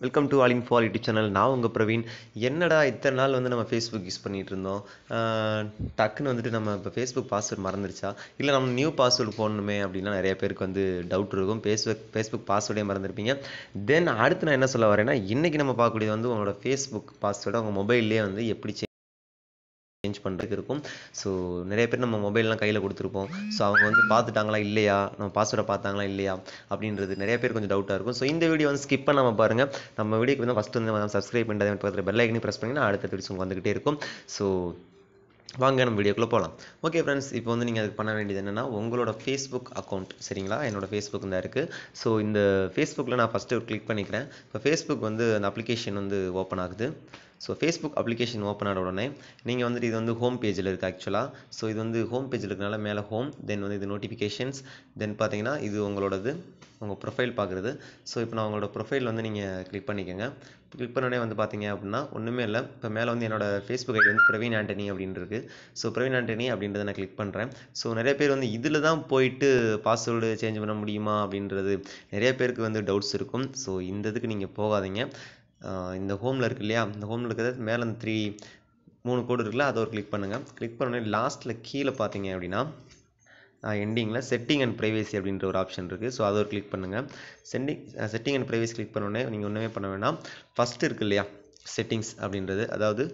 welcome to all info YouTube channel நான் உங்கள் பிரவீன் என்னடா இத்தனை நாள் வந்து நம்ம ஃபேஸ்புக் யூஸ் பண்ணிட்டு இருந்தோம் ஆஹ் டக்குன்னு வந்துட்டு நம்ம இப்போ ஃபேஸ்புக் பாஸ்வேர்ட் மறந்துருச்சா இல்லை நம்ம நியூ பாஸ்வேர்டு போடணுமே அப்படின்னா நிறைய பேருக்கு வந்து டவுட் இருக்கும் ஃபேஸ்புக் ஃபேஸ்புக் பாஸ்வேர்டே மறந்துருப்பீங்க தென் அடுத்து நான் என்ன சொல்ல வரேன்னா இன்றைக்கி நம்ம பார்க்கக்கூடியது வந்து உங்களோட ஃபேஸ்புக் பாஸ்வேர்டை உங்கள் மொபைல்லேயே வந்து எப்படி சேஞ்ச் பண்ணுறதுக்கு இருக்கும் ஸோ நிறைய பேர் நம்ம மொபைல்லாம் கையில் கொடுத்துருப்போம் ஸோ அவங்க வந்து பார்த்துட்டாங்களா இல்லையா நம்ம பாஸ்வேர்டை பார்த்தாங்களா இல்லையா அப்படின்றது நிறைய பேர் கொஞ்சம் டவுட்டாக இருக்கும் ஸோ இந்த வீடியோ வந்து ஸ்கிப் பண்ணாமல் பாருங்கள் நம்ம வீடியோக்கு வந்து ஃபஸ்ட்டு வந்து சப்ஸ்கிரைப் பண்ணிட்டு பக்கத்தில் பெல் ஐக்கனி ப்ரெஸ் பண்ணிங்கன்னா அடுத்த வீடியோஸ் உங்களுக்கு வந்துகிட்டே இருக்கும் ஸோ வாங்க நம்ம வீடியோக்குள்ளே போகலாம் ஓகே ஃப்ரெண்ட்ஸ் இப்போ வந்து நீங்கள் அதுக்கு பண்ண வேண்டியது என்னென்னா உங்களோட ஃபேஸ்புக் அக்கௌண்ட் சரிங்களா என்னோட ஃபேஸ்புக் தான் இருக்குது ஸோ இந்த ஃபேஸ்புக்கில் நான் ஃபஸ்ட்டு கிளிக் பண்ணிக்கிறேன் இப்போ ஃபேஸ்புக் வந்து அந்த அப்ளிகேஷன் வந்து ஓப்பன் ஆகுது ஸோ ஃபேஸ்புக் அப்ளிகேஷன் ஓப்பன் ஆன உடனே நீங்கள் வந்துட்டு இது வந்து ஹோம் பேஜில் இருக்குது ஆக்சுவலாக ஸோ இது வந்து ஹோம் பேஜில் இருக்கனால மேலே ஹோம் தென் வந்து இது நோட்டிஃபிகேஷன்ஸ் தென் பார்த்தீங்கன்னா இது உங்களோடது உங்கள் ப்ரொஃபைல் பார்க்குறது ஸோ இப்போ நான் உங்களோட ப்ரொஃபைல் வந்து நீங்கள் கிளிக் பண்ணிக்கோங்க கிளிக் பண்ணோடனே வந்து பார்த்தீங்க அப்படின்னா ஒன்றுமே இல்லை இப்போ மேலே வந்து என்னோட ஃபேஸ்புக் ஐடி வந்து பிரவீன் ஆண்டனி அப்படின்னு இருக்கு ஸோ பிரவீன் ஆண்டனி அப்படின்றத நான் கிளிக் பண்ணுறேன் ஸோ நிறைய பேர் வந்து இதில் தான் போயிட்டு பாஸ்வேர்டு சேஞ்ச் பண்ண முடியுமா அப்படின்றது நிறைய பேருக்கு வந்து டவுட்ஸ் இருக்கும் ஸோ இந்த இதுக்கு நீங்கள் போகாதீங்க ஆஹ் இந்த ஹோமில் இருக்கு இல்லையா இந்த ஹோமில் இருக்கிறது மேலே அந்த த்ரீ மூணு கோடு இருக்குல்ல அதை ஒரு கிளிக் பண்ணுங்கள் கிளிக் பண்ணோடனே லாஸ்ட்டில் கீழே பார்த்தீங்க அப்படின்னா எண்டிங்கில் செட்டிங் அண்ட் ப்ரைவேசி அப்படின்ற ஒரு ஆப்ஷன் இருக்குது ஸோ அதை ஒரு கிளிக் பண்ணுங்கள் setting setting and privacy click பண்ணோடனே நீங்கள் ஒன்றுமே பண்ண வேண்டாம் ஃபஸ்ட்டு இருக்கு இல்லையா செட்டிங்ஸ் அப்படின்றது அதாவது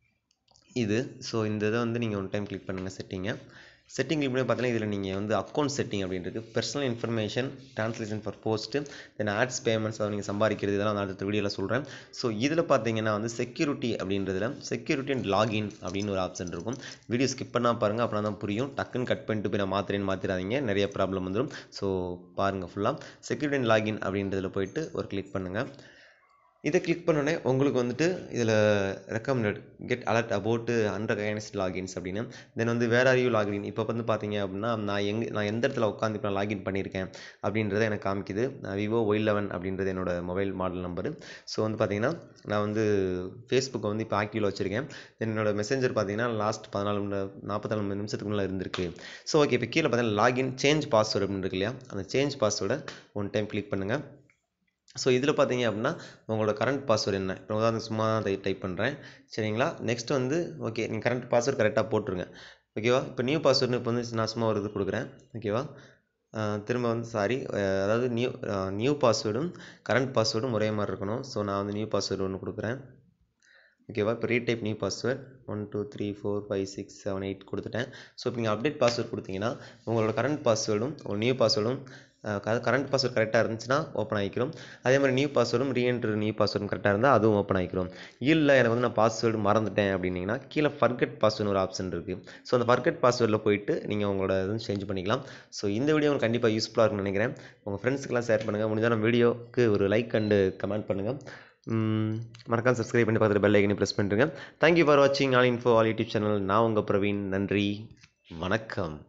இது ஸோ இந்த இதை வந்து நீங்கள் ஒன் டைம் கிளிக் பண்ணுங்கள் செட்டிங்கை செட்டிங் கிளிக் பண்ணி பார்த்தீங்கன்னா இதில் நீங்கள் வந்து அக்கௌண்ட் செட்டிங் அப்படின்றது personal information translation for post then ads payments அதை நீங்கள் சம்பாதிக்கிறது இதெல்லாம் நான் அடுத்த வீடியோவில் சொல்கிறேன் ஸோ இதில் பார்த்தீங்கன்னா வந்து செக்யூரிட்டி அப்படின்றதுல செக்யூரிட்டி அண்ட் லாகின் அப்படின்னு ஒரு ஆப்ஷன் இருக்கும் வீடியோ ஸ்கிப் பண்ணால் பாருங்கள் அப்படின்னா தான் புரியும் டக்குன்னு கட் பண்ணிட்டு போய் நான் மாத்திரேன்னு மாற்றிடாதீங்க நிறைய ப்ராப்ளம் வந்துடும் ஸோ பாருங்கள் ஃபுல்லாக செக்யூரிட்டி அண்ட் லாகின் அப்படின்றதுல போயிட்டு ஒரு கிளிக் பண்ணுங்கள் இதை கிளிக் பண்ணோடனே உங்களுக்கு வந்துட்டு இதில் recommended get alert about unrecognised logins அப்படின்னு தென் வந்து வேர் ஆர் யூ லாகின் இப்போ வந்து பார்த்தீங்க அப்படின்னா நான் எங்கே நான் எந்த இடத்துல உட்காந்து இப்போ நான் லாகின் பண்ணியிருக்கேன் அப்படின்றத எனக்கு காமிக்குது விவோ ஒய் லெவன் அப்படின்றது என்னோட மொபைல் மாடல் நம்பரு ஸோ வந்து பார்த்தீங்கன்னா நான் வந்து ஃபேஸ்புக்கை வந்து இப்போ ஆக்டிவில் வச்சுருக்கேன் என்னோட மெசேஞ்சர் பார்த்தீங்கன்னா லாஸ்ட் பதினாலு மணி நாற்பத்தாலு மணி நிமிஷத்துக்கு முன்னாடி இருந்திருக்கு ஸோ ஓகே இப்போ கீழே பார்த்தீங்கன்னா லாகின் சேஞ்ச் பாஸ்வேர்டு அப்படின்னு இருக்கு இல்லையா அந்த சேஞ்ச் பாஸ்வேர்டை ஒன் டைம் கிளிக் பண்ணுங்கள் ஸோ இதில் பார்த்தீங்க அப்படின்னா உங்களோட கரண்ட் பாஸ்வேர்டு என்ன இப்போ உதாரணம் சும்மா தான் டைப் பண்ணுறேன் சரிங்களா நெக்ஸ்ட் வந்து ஓகே நீங்கள் கரண்ட் பாஸ்வேர்டு கரெக்டாக போட்டுருங்க ஓகேவா இப்போ நியூ பாஸ்வேர்டு இப்போ வந்து நான் சும்மா ஒரு இது கொடுக்குறேன் ஓகேவா திரும்ப வந்து சாரி அதாவது நியூ நியூ பாஸ்வேர்டும் கரண்ட் பாஸ்வேர்டும் ஒரே மாதிரி இருக்கணும் ஸோ நான் வந்து நியூ பாஸ்வேர்டு ஒன்று கொடுக்குறேன் ஓகேவா இப்போ retype new password one two three four five six seven eight கொடுத்துட்டேன் ஸோ இப்போ நீங்கள் அப்டேட் பாஸ்வேர்ட் கொடுத்தீங்கன்னா உங்களோட கரண்ட் பாஸ்வேர்டும் நியூ பாஸ்வேர்டும் கரண்ட் பாஸ்வேர்ட் கரெக்டாக இருந்துச்சுன்னா ஓப்பன் ஆகிக்கிறோம் அதே மாதிரி நியூ பாஸ்வேர்டும் ரீஎன்ட்ரு நியூ பாஸ்வேர்டும் கரெக்டாக இருந்தால் அதுவும் ஓப்பன் ஆகிக்கிறோம் இல்லை எனக்கு வந்து நான் பாஸ்வேர்டு மறந்துட்டேன் அப்படின்னீங்கன்னா கீழே ஃபர்கெட் பாஸ்வேர்டு ஒரு ஆப்ஷன் இருக்குது ஸோ அந்த ஃபர்கெட் பாஸ்வேர்டில் போயிட்டு நீங்கள் உங்களோட இது சேஞ்ச் பண்ணிக்கலாம் ஸோ இந்த வீடியோ உங்களுக்கு கண்டிப்பாக யூஸ்ஃபுல்லாக இருக்கும்னு நினைக்கிறேன் உங்கள் ஃப்ரெண்ட்ஸுக்கெல்லாம் ஷேர் பண்ணுங்கள் முடிஞ்சால் நம்ம வீடியோக்கு ஒரு லைக் அண்டு கமெண்ட் பண்ணுங்கள் மறக்காம சப்ஸ்கிரைப் பண்ணி பார்த்துட்டு பெல் ஐக்கனி ப்ரெஸ் பண்ணுறேங்க தேங்க்யூ ஃபார் வாட்சிங் all info all YouTube channel நான் உங்கள் பிரவீன் நன்றி வணக்கம்